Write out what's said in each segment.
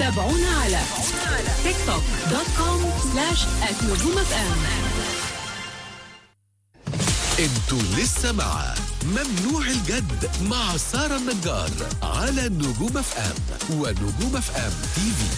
تابعونا على تيك توك دوت كوم سلاش نجوم اف ام انتوا لسه مع ممنوع الجد مع سارة النجار على نجوم اف ام ونجوم اف ام تي في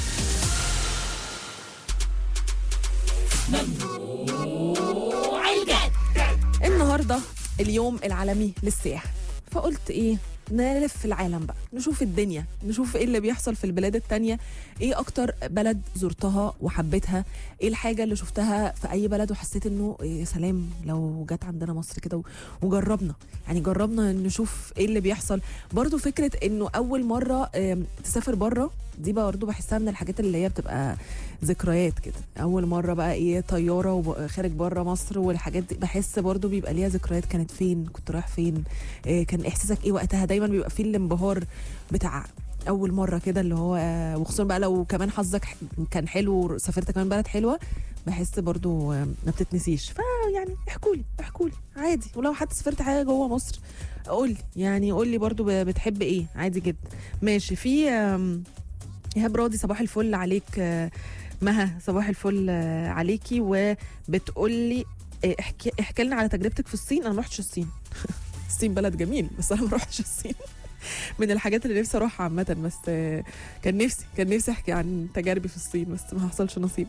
النهارده اليوم العالمي للسياحه فقلت ايه نلف العالم بقى نشوف الدنيا نشوف ايه اللي بيحصل في البلاد التانية ايه اكتر بلد زرتها وحبيتها ايه الحاجة اللي شفتها في اي بلد وحسيت انه يا سلام لو جت عندنا مصر كده و- وجربنا يعني جربنا نشوف ايه اللي بيحصل برضو فكرة انه اول مرة آم، تسافر بره دي برضو بحسها من الحاجات اللي هي بتبقى ذكريات كده اول مره بقى ايه طياره وخارج بره مصر والحاجات دي بحس برضو بيبقى ليها ذكريات كانت فين كنت رايح فين إيه كان احساسك ايه وقتها دايما بيبقى فيه الانبهار بتاع اول مره كده اللي هو آه، وخصوصا بقى لو كمان حظك ح- كان حلو وسافرت كمان بلد حلوه بحس برضو آه، ما بتتنسيش فيعني احكوا لي احكوا لي عادي ولو حتى سافرت حاجه جوه مصر قول لي يعني قول لي برضو ب- بتحب ايه عادي جدا ماشي في آم، ايهاب راضي صباح الفل عليك آه، مها صباح الفل آه، عليكي وبتقولي آه، احكي احكي لنا على تجربتك في الصين انا ما رحتش الصين الصين بلد جميل بس انا ما رحتش الصين من الحاجات اللي نفسي اروحها عامه بس آه، كان نفسي كان نفسي احكي عن تجاربي في الصين بس ما حصلش نصيب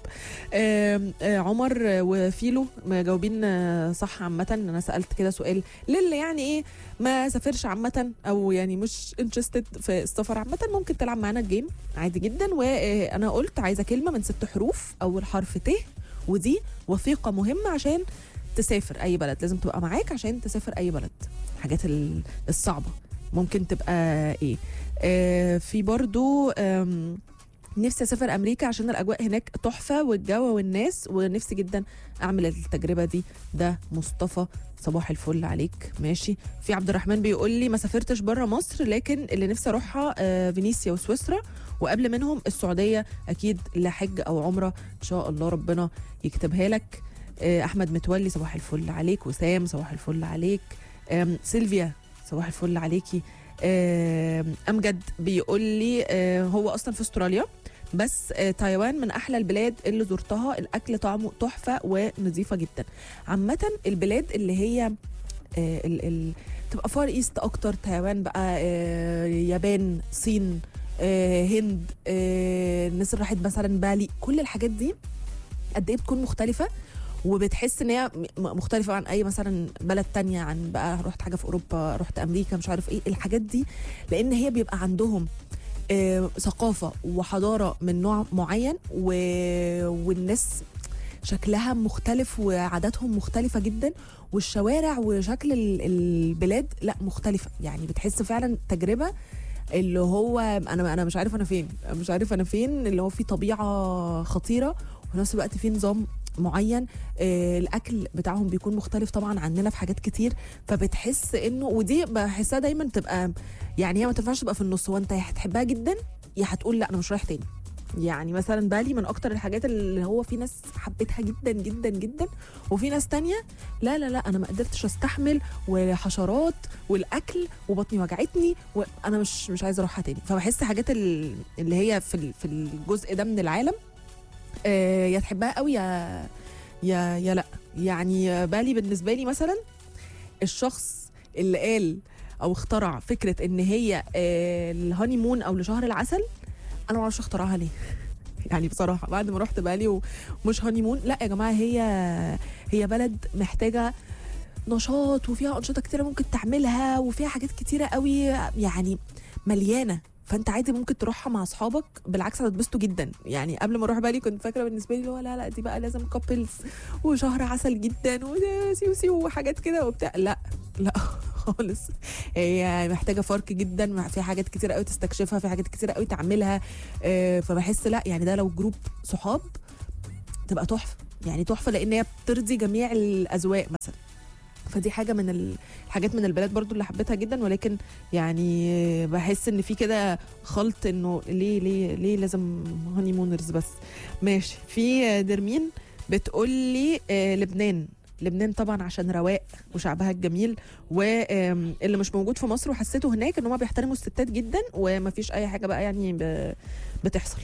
آم، آه، عمر آه، وفيلو مجاوبين آه، صح عامه انا سالت كده سؤال للي يعني ايه ما سافرش عامه او يعني مش انترستد في السفر عامه ممكن تلعب معانا الجيم عادي جدا وانا قلت عايزه كلمه من ست حروف اول حرف ت ودي وثيقه مهمه عشان تسافر اي بلد لازم تبقى معاك عشان تسافر اي بلد الحاجات ال- الصعبه ممكن تبقى ايه آه في برضو آم، نفسي اسافر امريكا عشان الاجواء هناك تحفه والجو والناس ونفسي جدا اعمل التجربه دي ده مصطفى صباح الفل عليك ماشي في عبد الرحمن بيقول لي ما سافرتش بره مصر لكن اللي نفسي اروحها آه، فينيسيا وسويسرا وقبل منهم السعوديه اكيد لحج او عمره ان شاء الله ربنا يكتبها لك آه، احمد متولي صباح الفل عليك وسام صباح الفل عليك آم، سيلفيا صباح الفل عليكي آم، امجد بيقول لي آه، هو اصلا في استراليا بس آه، تايوان من احلى البلاد اللي زرتها الاكل طعمه تحفه ونظيفه جدا عامه البلاد اللي هي آه، ال ال تبقى فار ايست اكتر تايوان بقى آه، يابان صين آه، هند آه، الناس اللي راحت مثلا بالي كل الحاجات دي قد ايه بتكون مختلفه وبتحس ان هي م- مختلفه عن اي مثلا بلد تانية عن بقى رحت حاجه في اوروبا رحت امريكا مش عارف ايه الحاجات دي لان هي بيبقى عندهم آه، ثقافه وحضاره من نوع معين و... والناس شكلها مختلف وعاداتهم مختلفة جدا والشوارع وشكل ال- البلاد لا مختلفة يعني بتحس فعلا تجربة اللي هو انا انا مش عارف انا فين مش عارف انا فين اللي هو في طبيعة خطيرة وفي نفس الوقت في نظام معين آه الاكل بتاعهم بيكون مختلف طبعا عننا في حاجات كتير فبتحس انه ودي بحسها دايما تبقى يعني هي ما تنفعش تبقى في النص وانت يا هتحبها جدا يا هتقول لا انا مش رايح تاني يعني مثلا بالي من اكتر الحاجات اللي هو في ناس حبيتها جدا جدا جدا وفي ناس تانية لا لا لا انا ما قدرتش استحمل وحشرات والاكل وبطني وجعتني وانا مش مش عايزه اروحها تاني فبحس حاجات ال- اللي هي في ال- في الجزء ده من العالم آه، يا تحبها قوي يا يا يا لا يعني بالي بالنسبه لي مثلا الشخص اللي قال او اخترع فكره ان هي آه، الهاني مون او لشهر العسل انا ما اعرفش اخترعها ليه يعني بصراحه بعد ما رحت بالي ومش هاني مون لا يا جماعه هي هي بلد محتاجه نشاط وفيها انشطه كتيره ممكن تعملها وفيها حاجات كتيره قوي يعني مليانه فانت عادي ممكن تروحها مع اصحابك بالعكس هتتبسطوا جدا يعني قبل ما اروح بالي كنت فاكره بالنسبه لي اللي هو لا لا دي بقى لازم كابلز وشهر عسل جدا وسيوسي وحاجات كده وبتاع لا لا خالص هي محتاجه فرق جدا في حاجات كتير قوي تستكشفها في حاجات كتير قوي تعملها آه، فبحس لا يعني ده لو جروب صحاب تبقى تحفه يعني تحفه لان هي بترضي جميع الاذواق مثلا فدي حاجه من ال- الحاجات من البلاد برضو اللي حبيتها جدا ولكن يعني بحس ان في كده خلط انه ليه ليه ليه لازم هاني مونرز بس ماشي في درمين بتقول لي آه، لبنان لبنان طبعا عشان رواق وشعبها الجميل واللي مش موجود في مصر وحسيته هناك ان هم بيحترموا الستات جدا ومفيش اي حاجه بقى يعني ب- بتحصل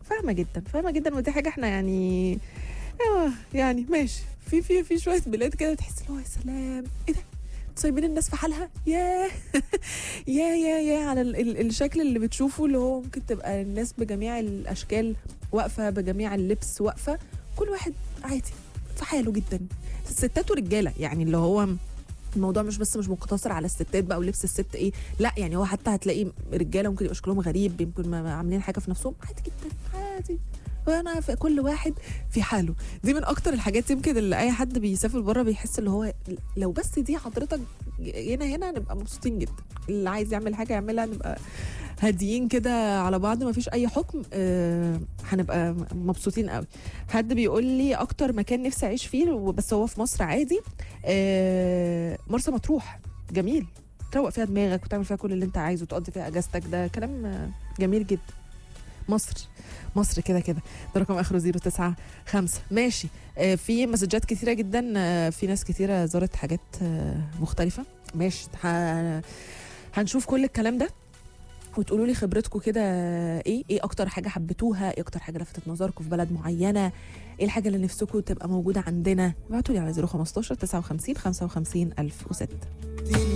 فاهمه جدا فاهمه جدا ودي حاجه احنا يعني آه يعني ماشي في في في شويه بلاد كده تحس اللي هو يا سلام ايه ده سايبين الناس في حالها ياه يا يا يا على ال ال الشكل اللي بتشوفه اللي هو ممكن تبقى الناس بجميع الاشكال واقفه بجميع اللبس واقفه كل واحد عادي في حاله جدا ستات ورجاله يعني اللي هو الموضوع مش بس مش مقتصر على الستات بقى ولبس الست ايه لا يعني هو حتى هتلاقي رجاله ممكن يبقى شكلهم غريب يمكن ما عاملين حاجه في نفسهم عادي جدا عادي وانا في كل واحد في حاله دي من اكتر الحاجات يمكن اللي اي حد بيسافر بره بيحس اللي هو لو بس دي حضرتك هنا هنا نبقى مبسوطين جدا اللي عايز يعمل حاجه يعملها نبقى هاديين كده على بعض ما فيش اي حكم آه هنبقى مبسوطين قوي حد بيقول لي اكتر مكان نفسي اعيش فيه بس هو في مصر عادي آه مرسى مطروح جميل تروق فيها دماغك وتعمل فيها كل اللي انت عايزه وتقضي فيها اجازتك ده كلام آه، جميل جدا مصر مصر كده كده ده رقم اخره 095 ماشي آه في مسجات كتيره جدا آه في ناس كتيره زارت حاجات آه مختلفه ماشي ه- هنشوف كل الكلام ده وتقولوا لي خبرتكم كده ايه ايه اكتر حاجه حبيتوها ايه اكتر حاجه لفتت نظركم في بلد معينه ايه الحاجه اللي نفسكم تبقى موجوده عندنا ابعتوا لي على 015 59 55 1006